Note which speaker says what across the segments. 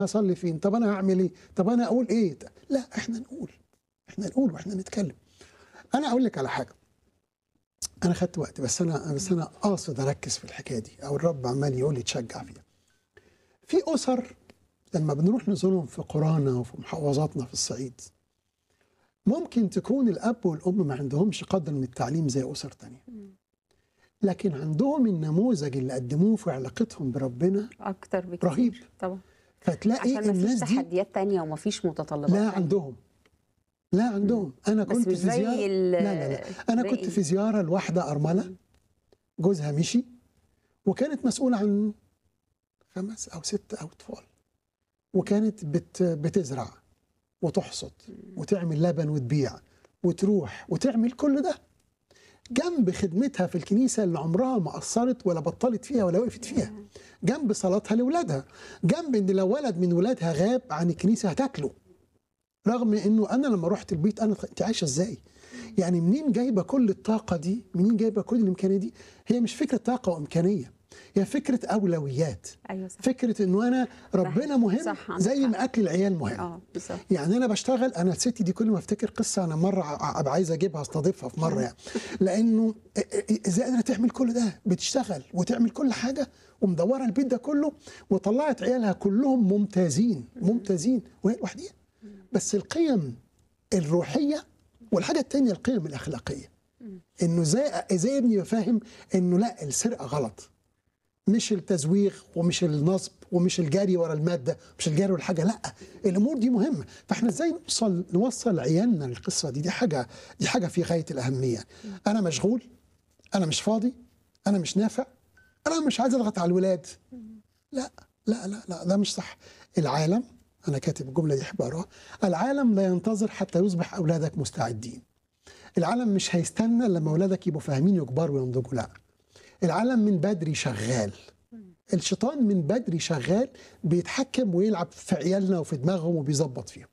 Speaker 1: هصلي فين طب انا هعمل ايه طب انا اقول ايه لا احنا نقول احنا نقول واحنا نتكلم انا اقول لك على حاجه انا خدت وقت بس انا بس انا قاصد اركز في الحكايه دي او الرب عمال يقول لي تشجع فيها في اسر لما بنروح نزورهم في قرانا وفي محافظاتنا في الصعيد ممكن تكون الاب والام ما عندهمش قدر من التعليم زي اسر تانية لكن عندهم النموذج اللي قدموه في علاقتهم بربنا
Speaker 2: اكتر بكتير
Speaker 1: رهيب.
Speaker 2: طبعا
Speaker 1: فتلاقي
Speaker 2: عشان ما فيش
Speaker 1: الناس دي
Speaker 2: تحديات تانية وما فيش متطلبات
Speaker 1: لا
Speaker 2: تانية.
Speaker 1: عندهم لا عندهم انا
Speaker 2: بس
Speaker 1: كنت
Speaker 2: مش
Speaker 1: في
Speaker 2: زي
Speaker 1: زياره
Speaker 2: ال-
Speaker 1: لا لا لا انا كنت
Speaker 2: باقي.
Speaker 1: في زياره لواحده ارمله جوزها مشي وكانت مسؤوله عن خمس او ست او اطفال وكانت بت بتزرع وتحصد وتعمل لبن وتبيع وتروح وتعمل كل ده جنب خدمتها في الكنيسه اللي عمرها ما قصرت ولا بطلت فيها ولا وقفت فيها جنب صلاتها لاولادها جنب ان لو ولد من ولادها غاب عن الكنيسه هتاكله رغم انه انا لما رحت البيت انا انت عايشه ازاي؟ يعني منين جايبه كل الطاقه دي؟ منين جايبه كل الامكانيه دي؟ هي مش فكره طاقه وامكانيه هي فكره اولويات
Speaker 2: ايوه صح
Speaker 1: فكره انه انا ربنا مهم
Speaker 2: صح، عندك
Speaker 1: زي
Speaker 2: حق.
Speaker 1: ما اكل العيال مهم
Speaker 2: اه بالظبط
Speaker 1: يعني انا بشتغل انا الست دي كل ما افتكر قصه انا مره ع- ابقى عايز اجيبها استضيفها في مره يعني لانه ازاي قادره تعمل كل ده بتشتغل وتعمل كل حاجه ومدوره البيت ده كله وطلعت عيالها كلهم ممتازين ممتازين وهي لوحديها بس القيم الروحيه والحاجه الثانيه القيم الاخلاقيه انه ازاي ازاي ابني يبقى فاهم انه لا السرقه غلط مش التزويغ ومش النصب ومش الجري ورا الماده مش الجري ورا الحاجه لا الامور دي مهمه فاحنا ازاي نوصل نوصل عيالنا للقصه دي دي حاجه دي حاجه في غايه الاهميه انا مشغول انا مش فاضي انا مش نافع انا مش عايز اضغط على الولاد لا لا لا لا ده مش صح العالم انا كاتب الجمله دي احب اقراها العالم لا ينتظر حتى يصبح اولادك مستعدين العالم مش هيستنى لما اولادك يبقوا فاهمين يكبروا وينضجوا لا العالم من بدري شغال الشيطان من بدري شغال بيتحكم ويلعب في عيالنا وفي دماغهم وبيظبط فيهم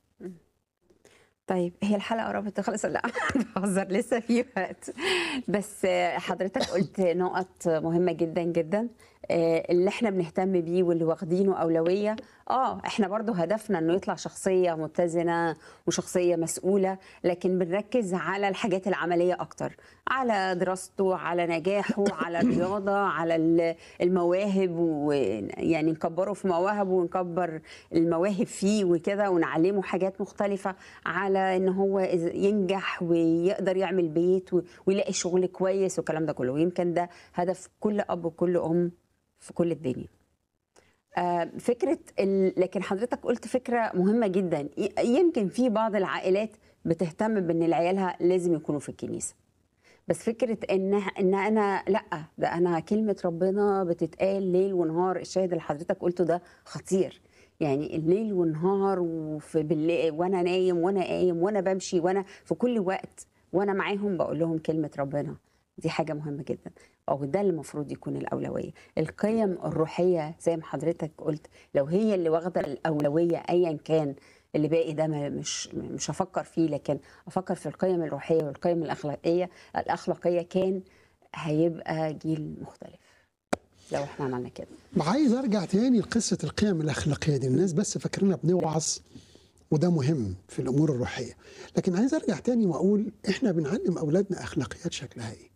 Speaker 2: طيب هي الحلقه قربت تخلص لا بهزر لسه في وقت بس آه، حضرتك قلت نقط مهمه جدا جدا آه، اللي احنا بنهتم بيه واللي واخدينه اولويه اه احنا برضو هدفنا انه يطلع شخصيه متزنه وشخصيه مسؤوله لكن بنركز على الحاجات العمليه اكتر على دراسته على نجاحه على الرياضه على ال- المواهب ويعني نكبره في مواهبه ونكبر المواهب فيه وكده ونعلمه حاجات مختلفه على ان هو إز- ينجح ويقدر يعمل بيت و- ويلاقي شغل كويس والكلام ده كله ويمكن ده هدف كل اب وكل ام في كل الدنيا آه، فكره ال... لكن حضرتك قلت فكره مهمه جدا ي- يمكن في بعض العائلات بتهتم بان العيالها لازم يكونوا في الكنيسه بس فكره ان ان انا لا ده انا كلمه ربنا بتتقال ليل ونهار الشاهد اللي حضرتك قلته ده خطير يعني الليل والنهار وفي بالليل وانا نايم وانا قايم وانا بمشي وانا في كل وقت وانا معاهم بقول لهم كلمه ربنا دي حاجه مهمه جدا او ده اللي المفروض يكون الاولويه القيم الروحيه زي ما حضرتك قلت لو هي اللي واخده الاولويه ايا كان اللي باقي ده ما- مش مش هفكر فيه لكن افكر في القيم الروحيه والقيم الاخلاقيه الاخلاقيه كان هيبقى جيل مختلف لو احنا عملنا كده
Speaker 1: عايز ارجع تاني لقصه القيم الاخلاقيه دي الناس بس فاكرينها بنوعظ وده مهم في الامور الروحيه لكن عايز ارجع تاني واقول احنا بنعلم اولادنا اخلاقيات شكلها ايه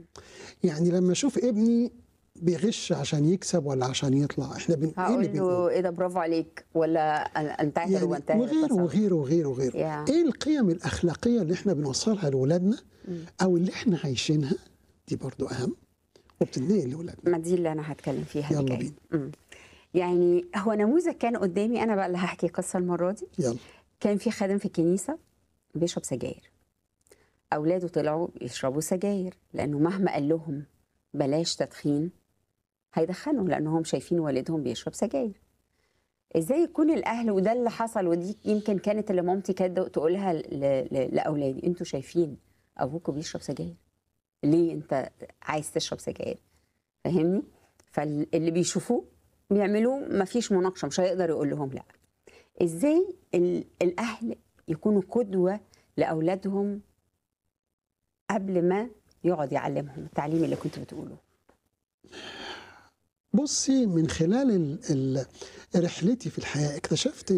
Speaker 1: يعني لما اشوف ابني بيغش عشان يكسب ولا عشان يطلع احنا بن... ايه اللي
Speaker 2: هقول
Speaker 1: بنقول
Speaker 2: له ايه ده برافو عليك ولا انتهر
Speaker 1: يعني
Speaker 2: وانتهر
Speaker 1: وغيره
Speaker 2: التصرف.
Speaker 1: وغيره وغيره وغيره
Speaker 2: Yeah.
Speaker 1: ايه القيم الاخلاقيه اللي احنا بنوصلها لاولادنا او اللي احنا عايشينها دي برضو اهم وبتتنقل لاولادنا
Speaker 2: ما دي اللي انا هتكلم فيها
Speaker 1: يلا
Speaker 2: اللي جاية. أمم. يعني هو نموذج كان قدامي انا بقى اللي هحكي قصه المره دي
Speaker 1: يلا
Speaker 2: كان في خادم في الكنيسه بيشرب سجاير اولاده طلعوا يشربوا سجاير لانه مهما قال لهم بلاش تدخين هيدخنوا لانهم شايفين والدهم بيشرب سجاير ازاي يكون الاهل وده اللي حصل ودي يمكن كانت اللي مامتي كانت تقولها ل- ل- لاولادي انتوا شايفين ابوكوا بيشرب سجاير ليه انت عايز تشرب سجاير فاهمني فاللي بيشوفوه بيعملوه مفيش مناقشه مش هيقدر يقول لهم لا ازاي ال- الاهل يكونوا قدوه لاولادهم قبل ما يقعد يعلمهم التعليم اللي كنت بتقوله
Speaker 1: بصي من خلال ال- ال- رحلتي في الحياه اكتشفت